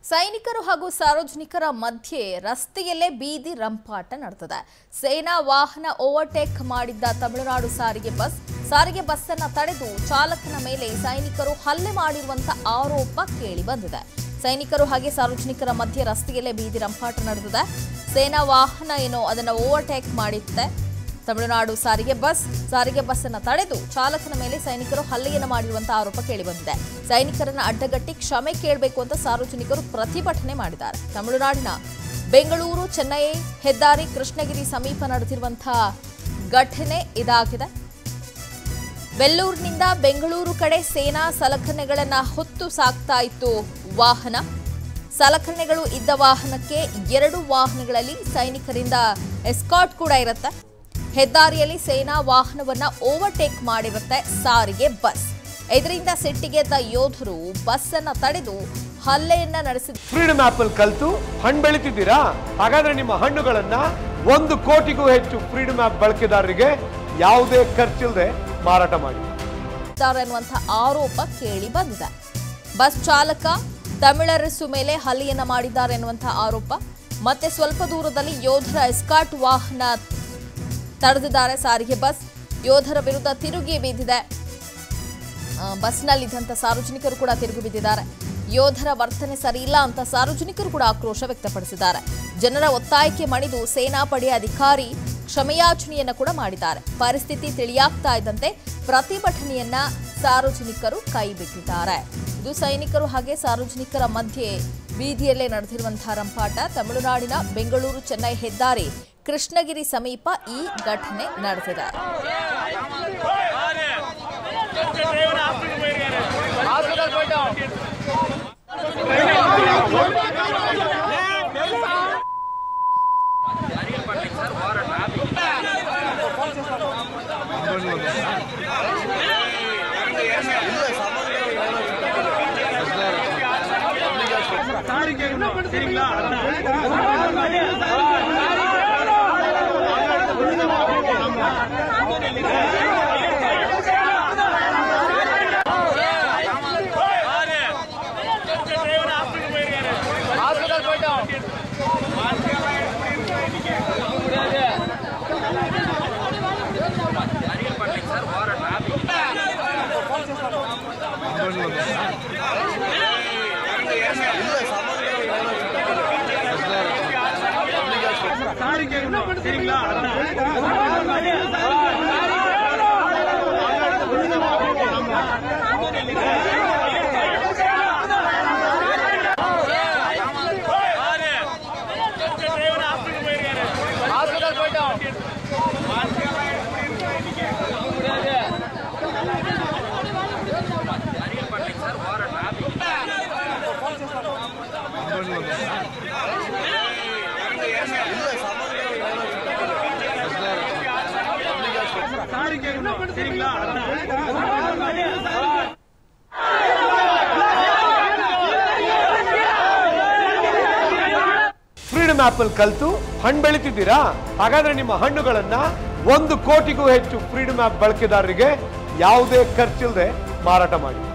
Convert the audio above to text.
ಸೈನಿಕರು ಹಾಗೂ ಸಾರ್ವಜನಿಕರ ಮಧ್ಯೆ ರಸ್ತೆಯಲ್ಲೇ ಬೀದಿ ರಂಪಾಟ ನಡೆದಿದೆ ಸೇನಾ ವಾಹನ ಓವರ್ಟೇಕ್ ಮಾಡಿದ್ದ ತಮಿಳುನಾಡು ಸಾರಿಗೆ ಬಸ್ ಸಾರಿಗೆ ಬಸ್ ಅನ್ನ ತಡೆದು ಚಾಲಕನ ಮೇಲೆ ಸೈನಿಕರು ಹಲ್ಲೆ ಮಾಡಿರುವಂತ ಆರೋಪ ಕೇಳಿ ಬಂದಿದೆ ಸೈನಿಕರು ಹಾಗೆ ಸಾರ್ವಜನಿಕರ ಮಧ್ಯೆ ರಸ್ತೆಯಲ್ಲೇ ಬೀದಿ ರಂಪಾಟ ನಡೆದಿದೆ ಸೇನಾ ವಾಹನ ಏನೋ ಅದನ್ನ ಓವರ್ಟೇಕ್ ಮಾಡಿತ್ತೆ ತಮಿಳುನಾಡು ಸಾರಿಗೆ ಬಸ್ ಸಾರಿಗೆ ಬಸ್ ಅನ್ನ ತಡೆದು ಚಾಲಕನ ಮೇಲೆ ಸೈನಿಕರು ಹಲ್ಲೆಯನ್ನು ಮಾಡಿರುವಂತಹ ಆರೋಪ ಕೇಳಿಬಂದಿದೆ ಸೈನಿಕರನ್ನ ಅಡ್ಡಗಟ್ಟಿ ಕ್ಷಮೆ ಕೇಳಬೇಕು ಅಂತ ಸಾರ್ವಜನಿಕರು ಪ್ರತಿಭಟನೆ ಮಾಡಿದ್ದಾರೆ ತಮಿಳುನಾಡಿನ ಬೆಂಗಳೂರು ಚೆನ್ನೈ ಹೆದ್ದಾರಿ ಕೃಷ್ಣಗಿರಿ ಸಮೀಪ ನಡೆದಿರುವಂತಹ ಘಟನೆ ಇದಾಗಿದೆ ವೆಲ್ಲೂರಿನಿಂದ ಬೆಂಗಳೂರು ಕಡೆ ಸೇನಾ ಸಲಕರಣೆಗಳನ್ನ ಹೊತ್ತು ಸಾಗ್ತಾ ಇತ್ತು ವಾಹನ ಸಲಕರಣೆಗಳು ಇದ್ದ ವಾಹನಕ್ಕೆ ಎರಡು ವಾಹನಗಳಲ್ಲಿ ಸೈನಿಕರಿಂದ ಎಸ್ಕಾಟ್ ಕೂಡ ಇರುತ್ತೆ ಹೆದ್ದಾರಿಯಲ್ಲಿ ಸೇನಾ ವಾಹನವನ್ನ ಓವರ್ಟೇಕ್ ಮಾಡಿರುತ್ತೆ ಸಾರಿಗೆ ಬಸ್ ಇದರಿಂದ ಸಿಟ್ಟಿಗೆದ್ದ ಯೋಧರು ಬಸ್ ಅನ್ನ ತಡೆದು ಹಲ್ಲೆಯನ್ನ ನಡೆಸಿದ ಫ್ರೀಡಮ್ ಆಪ್ ಅಲ್ಲಿ ಕಲ್ತು ಹಣ್ಣು ಬೆಳಿತಿದ್ದೀರಾ ಹಾಗಾದ್ರೆ ನಿಮ್ಮ ಹಣ್ಣುಗಳನ್ನ ಒಂದು ಕೋಟಿಗೂ ಹೆಚ್ಚು ಫ್ರೀಡಮ್ ಆಪ್ ಬಳಕೆದಾರರಿಗೆ ಯಾವುದೇ ಖರ್ಚಿಲ್ಲದೆ ಮಾರಾಟ ಮಾಡಿ ಇದ್ದಾರೆ ಅನ್ನುವಂಥ ಆರೋಪ ಕೇಳಿ ಬಂದಿದೆ ಬಸ್ ಚಾಲಕ ತಮಿಳರಸು ಮೇಲೆ ಹಲ್ಲೆಯನ್ನ ಮಾಡಿದ್ದಾರೆ ಎನ್ನುವಂಥ ಆರೋಪ ಮತ್ತೆ ಸ್ವಲ್ಪ ದೂರದಲ್ಲಿ ಯೋಧರ ಎಸ್ಕಾಟ್ ವಾಹನ ತಡೆದಿದ್ದಾರೆ ಸಾರಿಗೆ ಬಸ್ ಯೋಧರ ವಿರುದ್ಧ ತಿರುಗಿ ಬಿದ್ದಿದೆ ಆ, ಬಸ್ನಲ್ಲಿದ್ದಂಥ ಸಾರ್ವಜನಿಕರು ಕೂಡ ತಿರುಗಿ ಬಿದ್ದಿದ್ದಾರೆ ಯೋಧರ ವರ್ತನೆ ಸರಿಯಿಲ್ಲ ಅಂತ ಸಾರ್ವಜನಿಕರು ಕೂಡ ಆಕ್ರೋಶ ವ್ಯಕ್ತಪಡಿಸಿದ್ದಾರೆ ಜನರ ಒತ್ತಾಯಕ್ಕೆ ಮಣಿದು ಸೇನಾಪಡೆಯ ಅಧಿಕಾರಿ ಕ್ಷಮೆಯಾಚನೆಯನ್ನ ಕೂಡ ಮಾಡಿದ್ದಾರೆ ಪರಿಸ್ಥಿತಿ ತಿಳಿಯಾಗ್ತಾ ಇದ್ದಂತೆ ಪ್ರತಿಭಟನೆಯನ್ನ ಸಾರ್ವಜನಿಕರು ಕೈಬಿಟ್ಟಿದ್ದಾರೆ ಇದು ಸೈನಿಕರು ಹಾಗೆ ಸಾರ್ವಜನಿಕರ ಮಧ್ಯೆ ಬೀದಿಯಲ್ಲೇ ನಡೆದಿರುವಂತಹ ರಂಪಾಟ ತಮಿಳುನಾಡಿನ ಬೆಂಗಳೂರು ಚೆನ್ನೈ ಹೆದ್ದಾರಿ ಕೃಷ್ಣಗಿರಿ ಸಮೀಪ ಈ ಘಟನೆ ನಡೆದಿದೆ ಫ್ರೀಡಮ್ ಆಪ್ ಅಲ್ಲಿ ಕಲ್ತು ಹಣ್ಣು ಬೆಳಿತಿದ್ದೀರಾ ಹಾಗಾದ್ರೆ ನಿಮ್ಮ ಹಣ್ಣುಗಳನ್ನ ಒಂದು ಕೋಟಿಗೂ ಹೆಚ್ಚು ಫ್ರೀಡಮ್ ಆಪ್ ಬಳಕೆದಾರರಿಗೆ ಯಾವುದೇ ಖರ್ಚಿಲ್ಲದೆ ಮಾರಾಟ ಮಾಡಿ